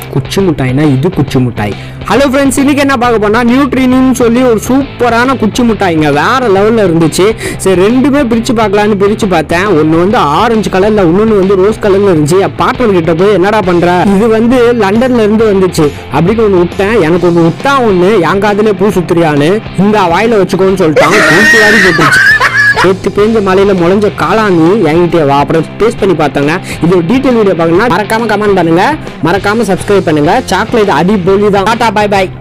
குச்சி மிட்டாய்னா இது குச்சி மிட்டாய் ஹலோ ஃப்ரெண்ட்ஸ் இன்னைக்கு என்ன பார்க்க போனா நியூட்ரினின்னு சொல்லி ஒரு சூப்பரான குச்சி மிட்டாய்ங்க வேற லெவலில் இருந்துச்சு சரி ரெண்டுமே பிரித்து பார்க்கலான்னு பிரித்து பார்த்தேன் ஒன்று வந்து ஆரஞ்சு கலரில் இன்னொன்று வந்து ரோஸ் கலரில் இருந்துச்சு என் பாட்னர் கிட்ட போய் என்னடா பண்ணுற இது வந்து லண்டன்ல இருந்து வந்துச்சு அப்படின்னு ஒன்று விட்டேன் எனக்கு ஒன்று விட்டா ஒன்று என் காதுல பூ சுத்துறியான்னு இந்த வாயில வச்சுக்கோன்னு சொல்லிட்டான் தூக்கி வாரி போட்டுச்சு நேற்று பேஞ்ச மலையில முளைஞ்ச காளானி என்கிட்ட வா அப்புறம் டேஸ்ட் பண்ணி பார்த்தாங்க இது டீட்டெயில் வீடியோ பார்க்கணும்னா மறக்காம கமெண்ட் பண்ணுங்க மறக்காம சப்ஸ்கிரைப் பண்ணுங்க சாக்லேட் அடி தான் டாடா பை பை